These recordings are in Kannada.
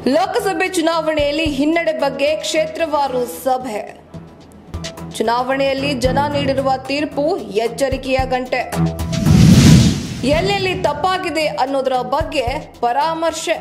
ಲೋಕಸಭೆ ಚುನಾವಣೆಯಲ್ಲಿ ಹಿನ್ನಡೆ ಬಗ್ಗೆ ಕ್ಷೇತ್ರವಾರು ಸಭೆ ಚುನಾವಣೆಯಲ್ಲಿ ಜನ ನೀಡಿರುವ ತೀರ್ಪು ಎಚ್ಚರಿಕೆಯ ಗಂಟೆ ಎಲ್ಲೆಲ್ಲಿ ತಪ್ಪಾಗಿದೆ ಅನ್ನೋದರ ಬಗ್ಗೆ ಪರಾಮರ್ಶೆ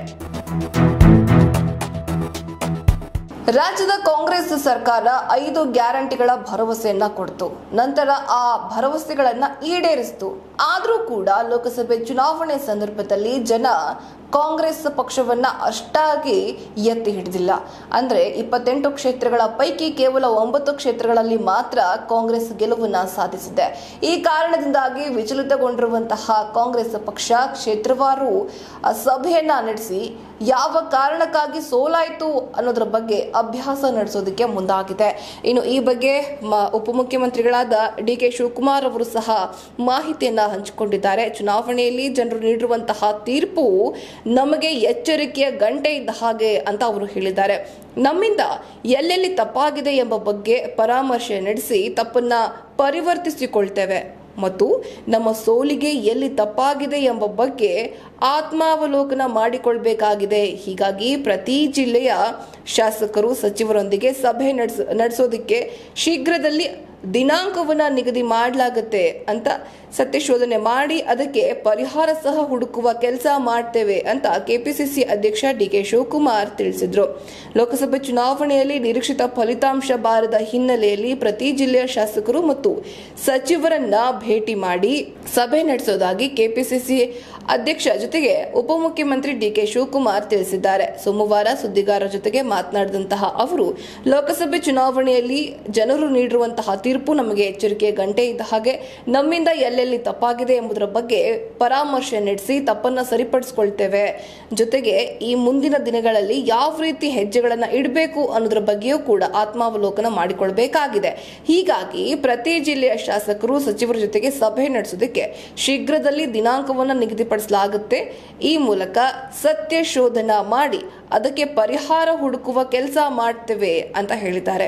ರಾಜ್ಯದ ಕಾಂಗ್ರೆಸ್ ಸರ್ಕಾರ ಐದು ಗ್ಯಾರಂಟಿಗಳ ಭರವಸೆಯನ್ನ ಕೊಡ್ತು ನಂತರ ಆ ಭರವಸೆಗಳನ್ನ ಈಡೇರಿಸಿತು ಆದರೂ ಕೂಡ ಲೋಕಸಭೆ ಚುನಾವಣೆ ಸಂದರ್ಭದಲ್ಲಿ ಜನ ಕಾಂಗ್ರೆಸ್ ಪಕ್ಷವನ್ನ ಅಷ್ಟಾಗಿ ಎತ್ತಿ ಹಿಡಿದಿಲ್ಲ ಅಂದ್ರೆ ಇಪ್ಪತ್ತೆಂಟು ಕ್ಷೇತ್ರಗಳ ಪೈಕಿ ಕೇವಲ ಒಂಬತ್ತು ಕ್ಷೇತ್ರಗಳಲ್ಲಿ ಮಾತ್ರ ಕಾಂಗ್ರೆಸ್ ಗೆಲುವನ್ನ ಸಾಧಿಸಿದೆ ಈ ಕಾರಣದಿಂದಾಗಿ ವಿಚಲಿತಗೊಂಡಿರುವಂತಹ ಕಾಂಗ್ರೆಸ್ ಪಕ್ಷ ಕ್ಷೇತ್ರವಾರು ಆ, ಸಭೆಯನ್ನ ನಡೆಸಿ ಯಾವ ಕಾರಣಕ್ಕಾಗಿ ಸೋಲಾಯಿತು ಅನ್ನೋದ್ರ ಬಗ್ಗೆ ಅಭ್ಯಾಸ ನಡೆಸೋದಕ್ಕೆ ಮುಂದಾಗಿದೆ ಇನ್ನು ಈ ಬಗ್ಗೆ ಮ- ಉಪಮುಖ್ಯಮಂತ್ರಿಗಳಾದ ಡಿ ಕೆ ಶಿವಕುಮಾರ್ ಅವರು ಸಹ ಮಾಹಿತಿಯನ್ನ ಹಂಚಿಕೊಂಡಿದ್ದಾರೆ ಚುನಾವಣೆಯಲ್ಲಿ ಜನರು ನೀಡಿರುವಂತಹ ತೀರ್ಪು ನಮಗೆ ಎಚ್ಚರಿಕೆಯ ಗಂಟೆ ಇದ್ದ ಹಾಗೆ ಅಂತ ಅವರು ಹೇಳಿದ್ದಾರೆ ನಮ್ಮಿಂದ ಎಲ್ಲೆಲ್ಲಿ ತಪ್ಪಾಗಿದೆ ಎಂಬ ಬಗ್ಗೆ ಪರಾಮರ್ಶೆ ನಡೆಸಿ ತಪ್ಪನ್ನ ಪರಿವರ್ತಿಸಿಕೊಳ್ತೇವೆ ಮತ್ತು ನಮ್ಮ ಸೋಲಿಗೆ ಎಲ್ಲಿ ತಪ್ಪಾಗಿದೆ ಎಂಬ ಬಗ್ಗೆ ಆತ್ಮಾವಲೋಕನ ಮಾಡಿಕೊಳ್ಬೇಕಾಗಿದೆ ಹೀಗಾಗಿ ಪ್ರತಿ ಜಿಲ್ಲೆಯ ಶಾಸಕರು ಸಚಿವರೊಂದಿಗೆ ಸಭೆ ನಡೆಸ ನಡೆಸೋದಕ್ಕೆ ಶೀಘ್ರದಲ್ಲಿ ದಿನಾಂಕವನ್ನ ನಿಗದಿ ಮಾಡಲಾಗುತ್ತೆ ಅಂತ ಸತ್ಯಶೋಧನೆ ಮಾಡಿ ಅದಕ್ಕೆ ಪರಿಹಾರ ಸಹ ಹುಡುಕುವ ಕೆಲಸ ಮಾಡ್ತೇವೆ ಅಂತ ಕೆಪಿಸಿಸಿ ಅಧ್ಯಕ್ಷ ಡಿ ಕೆ ಶಿವಕುಮಾರ್ ತಿಳಿಸಿದ್ರು ಲೋಕಸಭೆ ಚುನಾವಣೆಯಲ್ಲಿ ನಿರೀಕ್ಷಿತ ಫಲಿತಾಂಶ ಬಾರದ ಹಿನ್ನೆಲೆಯಲ್ಲಿ ಪ್ರತಿ ಜಿಲ್ಲೆಯ ಶಾಸಕರು ಮತ್ತು ಸಚಿವರನ್ನ ಭೇಟಿ ಮಾಡಿ ಸಭೆ ನಡೆಸೋದಾಗಿ ಕೆಪಿಸಿಸಿ ಅಧ್ಯಕ್ಷ ಜೊತೆಗೆ ಉಪಮುಖ್ಯಮಂತ್ರಿ ಡಿ ಕೆ ಶಿವಕುಮಾರ್ ತಿಳಿಸಿದ್ದಾರೆ ಸೋಮವಾರ ಸುದ್ದಿಗಾರರ ಜೊತೆಗೆ ಮಾತನಾಡಿದಂತಹ ಅವರು ಲೋಕಸಭೆ ಚುನಾವಣೆಯಲ್ಲಿ ಜನರು ನೀಡಿರುವಂತಹ ತೀರ್ಪು ನಮಗೆ ಎಚ್ಚರಿಕೆ ಗಂಟೆ ಇದ್ದ ಹಾಗೆ ನಮ್ಮಿಂದ ಎಲ್ಲೆಲ್ಲಿ ತಪ್ಪಾಗಿದೆ ಎಂಬುದರ ಬಗ್ಗೆ ಪರಾಮರ್ಶೆ ನಡೆಸಿ ತಪ್ಪನ್ನ ಸರಿಪಡಿಸಿಕೊಳ್ತೇವೆ ಜೊತೆಗೆ ಈ ಮುಂದಿನ ದಿನಗಳಲ್ಲಿ ಯಾವ ರೀತಿ ಹೆಜ್ಜೆಗಳನ್ನ ಇಡಬೇಕು ಅನ್ನೋದ್ರ ಬಗ್ಗೆಯೂ ಕೂಡ ಆತ್ಮಾವಲೋಕನ ಮಾಡಿಕೊಳ್ಬೇಕಾಗಿದೆ ಹೀಗಾಗಿ ಪ್ರತಿ ಜಿಲ್ಲೆಯ ಶಾಸಕರು ಸಚಿವರ ಜೊತೆಗೆ ಸಭೆ ನಡೆಸೋದಕ್ಕೆ ಶೀಘ್ರದಲ್ಲಿ ದಿನಾಂಕವನ್ನು ನಿಗದಿಪಡಿಸಲಾಗುತ್ತೆ ಈ ಮೂಲಕ ಸತ್ಯ ಶೋಧನ ಮಾಡಿ ಅದಕ್ಕೆ ಪರಿಹಾರ ಹುಡುಕುವ ಕೆಲಸ ಮಾಡ್ತೇವೆ ಅಂತ ಹೇಳಿದ್ದಾರೆ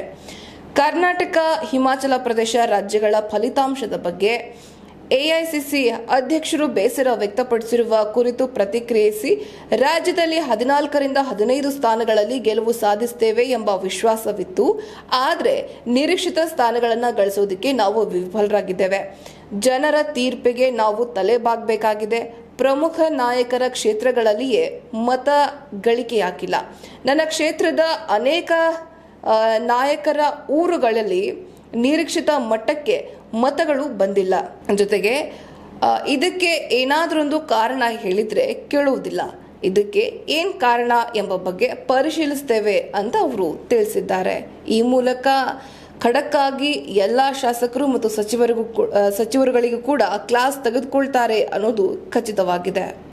ಕರ್ನಾಟಕ ಹಿಮಾಚಲ ಪ್ರದೇಶ ರಾಜ್ಯಗಳ ಫಲಿತಾಂಶದ ಬಗ್ಗೆ ಎಐಸಿಸಿ ಅಧ್ಯಕ್ಷರು ಬೇಸರ ವ್ಯಕ್ತಪಡಿಸಿರುವ ಕುರಿತು ಪ್ರತಿಕ್ರಿಯಿಸಿ ರಾಜ್ಯದಲ್ಲಿ ಹದಿನಾಲ್ಕರಿಂದ ಹದಿನೈದು ಸ್ಥಾನಗಳಲ್ಲಿ ಗೆಲುವು ಸಾಧಿಸುತ್ತೇವೆ ಎಂಬ ವಿಶ್ವಾಸವಿತ್ತು ಆದರೆ ನಿರೀಕ್ಷಿತ ಸ್ಥಾನಗಳನ್ನು ಗಳಿಸೋದಕ್ಕೆ ನಾವು ವಿಫಲರಾಗಿದ್ದೇವೆ ಜನರ ತೀರ್ಪಿಗೆ ನಾವು ತಲೆಬಾಗಬೇಕಾಗಿದೆ ಪ್ರಮುಖ ನಾಯಕರ ಕ್ಷೇತ್ರಗಳಲ್ಲಿಯೇ ಮತ ಗಳಿಕೆಯಾಗಿಲ್ಲ ನನ್ನ ಕ್ಷೇತ್ರದ ಅನೇಕ ಆ, ನಾಯಕರ ಊರುಗಳಲ್ಲಿ ನಿರೀಕ್ಷಿತ ಮಟ್ಟಕ್ಕೆ ಮತಗಳು ಬಂದಿಲ್ಲ ಜೊತೆಗೆ ಆ, ಇದಕ್ಕೆ ಏನಾದರೊಂದು ಕಾರಣ ಹೇಳಿದ್ರೆ ಕೇಳುವುದಿಲ್ಲ ಇದಕ್ಕೆ ಏನ್ ಕಾರಣ ಎಂಬ ಬಗ್ಗೆ ಪರಿಶೀಲಿಸ್ತೇವೆ ಅಂತ ಅವರು ತಿಳಿಸಿದ್ದಾರೆ ಈ ಮೂಲಕ ಖಡಕ್ ಆಗಿ ಎಲ್ಲ ಶಾಸಕರು ಮತ್ತು ಸಚಿವರಿಗೂ ಕೂ- ಆ, ಸಚಿವರುಗಳಿಗೂ ಕೂಡ ಕ್ಲಾಸ್ ತೆಗೆದುಕೊಳ್ತಾರೆ ಅನ್ನೋದು ಖಚಿತವಾಗಿದೆ